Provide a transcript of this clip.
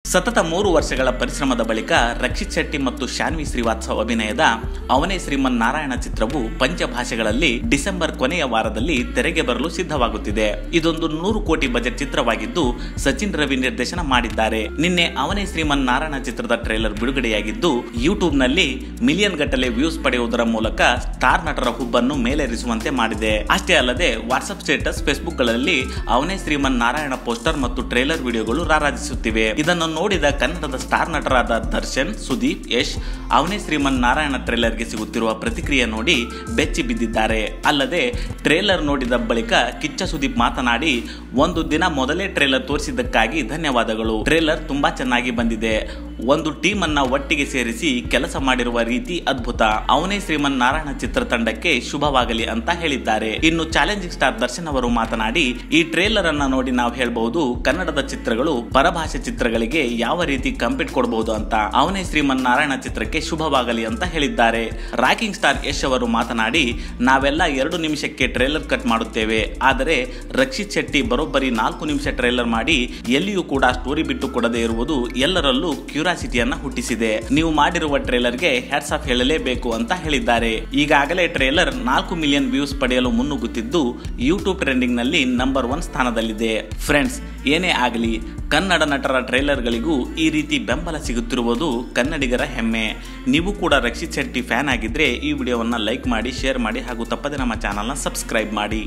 ಸತತ ಮೂರು ವರ್ಷಗಳ ಪರಿಶ್ರಮದ ಬಳಿಕ ರಕ್ಷಿತ್ ಶೆಟ್ಟಿ ಮತ್ತು ಶಾನ್ವಿ ಶ್ರೀವಾತ್ಸವ್ ಅಭಿನಯದ ಅವನೇ ಶ್ರೀಮನ್ ನಾರಾಯಣ ಚಿತ್ರವು ಪಂಚಭಾಷೆಗಳಲ್ಲಿ ಡಿಸೆಂಬರ್ ಕೊನೆಯ ವಾರದಲ್ಲಿ ತೆರೆಗೆ ಬರಲು ಸಿದ್ಧವಾಗುತ್ತಿದೆ ಇದೊಂದು ನೂರು ಕೋಟಿ ಬಜೆಟ್ ಚಿತ್ರವಾಗಿದ್ದು ಸಚಿನ್ ರವಿ ನಿರ್ದೇಶನ ಮಾಡಿದ್ದಾರೆ ನಿನ್ನೆ ಅವನೇ ಶ್ರೀಮನ್ ನಾರಾಯಣ ಚಿತ್ರದ ಟ್ರೇಲರ್ ಬಿಡುಗಡೆಯಾಗಿದ್ದು ಯೂಟ್ಯೂಬ್ ನಲ್ಲಿ ಮಿಲಿಯನ್ ಗಟ್ಟಲೆ ವ್ಯೂಸ್ ಪಡೆಯುವುದರ ಮೂಲಕ ಸ್ಟಾರ್ ನಟರ ಹುಬ್ಬನ್ನು ಮೇಲೇರಿಸುವಂತೆ ಮಾಡಿದೆ ಅಷ್ಟೇ ಅಲ್ಲದೆ ವಾಟ್ಸ್ಆಪ್ ಸ್ಟೇಟಸ್ ಫೇಸ್ಬುಕ್ ಗಳಲ್ಲಿ ಅವನೇ ಶ್ರೀಮನ್ ನಾರಾಯಣ ಪೋಸ್ಟರ್ ಮತ್ತು ಟ್ರೇಲರ್ ವಿಡಿಯೋಗಳು ರಾರಾಜಿಸುತ್ತಿವೆ ಇದನ್ನು ನೋಡಿದ ಕನ್ನಡದ ಸ್ಟಾರ್ ನಟರಾದ ದರ್ಶನ್ ಸುದೀಪ್ ಯಶ್ ಅವನೇ ಶ್ರೀಮನ್ ನಾರಾಯಣ ಟ್ರೇಲರ್ಗೆ ಸಿಗುತ್ತಿರುವ ಪ್ರತಿಕ್ರಿಯೆ ನೋಡಿ ಬೆಚ್ಚಿ ಬಿದ್ದಿದ್ದಾರೆ ಅಲ್ಲದೆ ಟ್ರೇಲರ್ ನೋಡಿದ ಬಳಿಕ ಕಿಚ್ಚ ಸುದೀಪ್ ಮಾತನಾಡಿ ಒಂದು ದಿನ ಮೊದಲೇ ಟ್ರೇಲರ್ ತೋರಿಸಿದ್ದಕ್ಕಾಗಿ ಧನ್ಯವಾದಗಳು ಟ್ರೇಲರ್ ತುಂಬಾ ಚೆನ್ನಾಗಿ ಬಂದಿದೆ ಒಂದು ಟೀಮ್ ಅನ್ನ ಒಟ್ಟಿಗೆ ಸೇರಿಸಿ ಕೆಲಸ ಮಾಡಿರುವ ರೀತಿ ಅದ್ಭುತ ಅವನೇ ಶ್ರೀಮನ್ ನಾರಾಯಣ ಚಿತ್ರತಂಡಕ್ಕೆ ಶುಭವಾಗಲಿ ಅಂತ ಹೇಳಿದ್ದಾರೆ ಇನ್ನು ಚಾಲೆಂಜಿಂಗ್ ಸ್ಟಾರ್ ದರ್ಶನ್ ಅವರು ಮಾತನಾಡಿ ಈ ಟ್ರೇಲರ್ ಅನ್ನ ನೋಡಿ ನಾವು ಹೇಳ್ಬಹುದು ಕನ್ನಡದ ಚಿತ್ರಗಳು ಪರಭಾಷೆ ಚಿತ್ರಗಳಿಗೆ ಯಾವ ರೀತಿ ಕಂಪೀಟ್ ಕೊಡಬಹುದು ಅಂತ ಅವನೇ ಶ್ರೀಮನ್ ನಾರಾಯಣ ಚಿತ್ರಕ್ಕೆ ಶುಭವಾಗಲಿ ಅಂತ ಹೇಳಿದ್ದಾರೆ ರಾಕಿಂಗ್ ಸ್ಟಾರ್ ಯಶ್ ಅವರು ಮಾತನಾಡಿ ನಾವೆಲ್ಲ ಎರಡು ನಿಮಿಷಕ್ಕೆ ಟ್ರೇಲರ್ ಕಟ್ ಮಾಡುತ್ತೇವೆ ಆದರೆ ರಕ್ಷಿತ್ ಶೆಟ್ಟಿ ಬರೋಬ್ಬರಿ ನಾಲ್ಕು ನಿಮಿಷ ಟ್ರೇಲರ್ ಮಾಡಿ ಎಲ್ಲಿಯೂ ಕೂಡ ಸ್ಟೋರಿ ಬಿಟ್ಟು ಕೊಡದೇ ಇರುವುದು ಎಲ್ಲರಲ್ಲೂ ಕ್ಯೂರಿಯಾಸಿಟಿಯನ್ನ ಹುಟ್ಟಿಸಿದೆ ನೀವು ಮಾಡಿರುವ ಟ್ರೇಲರ್ಗೆ ಹ್ಯಾಟ್ಸ್ ಆಫ್ ಹೇಳಲೇಬೇಕು ಅಂತ ಹೇಳಿದ್ದಾರೆ ಈಗಾಗಲೇ ಟ್ರೇಲರ್ ನಾಲ್ಕು ಮಿಲಿಯನ್ ವ್ಯೂಸ್ ಪಡೆಯಲು ಮುನ್ನುಗ್ಗುತ್ತಿದ್ದು ಯೂಟ್ಯೂಬ್ ಟ್ರೆಂಡಿಂಗ್ ನಲ್ಲಿ ನಂಬರ್ ಒನ್ ಸ್ಥಾನದಲ್ಲಿದೆ ಫ್ರೆಂಡ್ಸ್ ಏನೇ ಆಗಲಿ ಕನ್ನಡ ನಟರ ಟ್ರೇಲರ್ಗಳಿಗೂ ಈ ರೀತಿ ಬೆಂಬಲ ಸಿಗುತ್ತಿರುವುದು ಕನ್ನಡಿಗರ ಹೆಮ್ಮೆ ನೀವು ಕೂಡ ರಕ್ಷಿತ್ ಶೆಟ್ಟಿ ಫ್ಯಾನ್ ಆಗಿದ್ರೆ ಈ ವಿಡಿಯೋವನ್ನು ಲೈಕ್ ಮಾಡಿ ಶೇರ್ ಮಾಡಿ ಹಾಗೂ ತಪ್ಪದೆ ನಮ್ಮ ಚಾನಲ್ನ ಸಬ್ಸ್ಕ್ರೈಬ್ ಮಾಡಿ